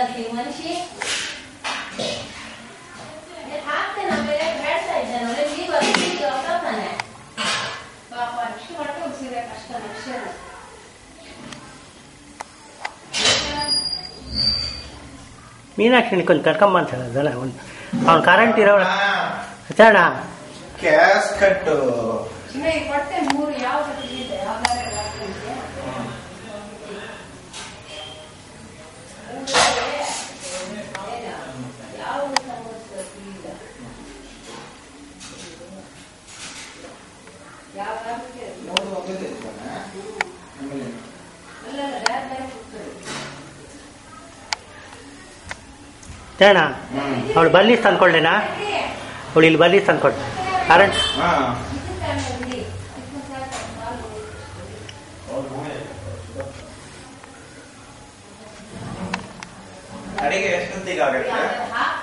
ಈ ಮನುಷ್ಯ ಹಾಕ್ತೇನೆ ಆಮೇಲೆ ಹೇಳ್ತಾ ಇದ್ದಾನೆ ಒಳ್ಳೆ ನೀವು ಅಲ್ಲಿಗೆ ಹೊರತಾನೆ ಪಾಪ ಅಷ್ಟು ಮಟ್ಟ ಸೀರೆ ಕಷ್ಟ ಅಕ್ಷರ ಮೀನಾಕ್ಷಿ ನಿಂತ್ಕೊಂಡು ಕರ್ಕೊಂಬ ಅಂತ ಹೇಳೋದಲ್ಲ ಒಂದು ಅವ್ನು ಕರೆಂಟ್ ಇರೋ ಹಚ್ಚೋಣ ಕ್ಯಾಸ್ ಕಟ್ಟು ಸುಮ್ಮನೆ ಕೊಟ್ಟೆ ಮೂರು ಯಾವ್ದು ಇದೆ ಯಾವ್ದಾರ ಹಾಕ್ತಿದ್ಯಾ? ಯಾವ್ದು ಸಮಸ್ಯೆ ಇಲ್ಲ ಯಾವ್ದಾದ್ರು ನೋಡು ಒಂದೇ ಇದ್ದಾನೆ. ಆಮೇಲೆ ಅಲ್ಲ ಬೇರೆ ಬೇರೆ ಕೊಡ್ತಾರೆ ಹೇಳೋಣ ಹ್ಮ್. ಅವಳು ಬಲ್ಲಿ ತಂದ್ಕೊಳ್ಳೇನಾ ಅವಳು ಇಲ್ಲಿ ಬಲ್ಲಿ ತಂದ್ಕೊಡು ಕರೆಂಟ್ ಹಾ. ಅಡಿಗೆ ಎಷ್ಟೊತ್ತಿಗೆ ಆಗುತ್ತೆ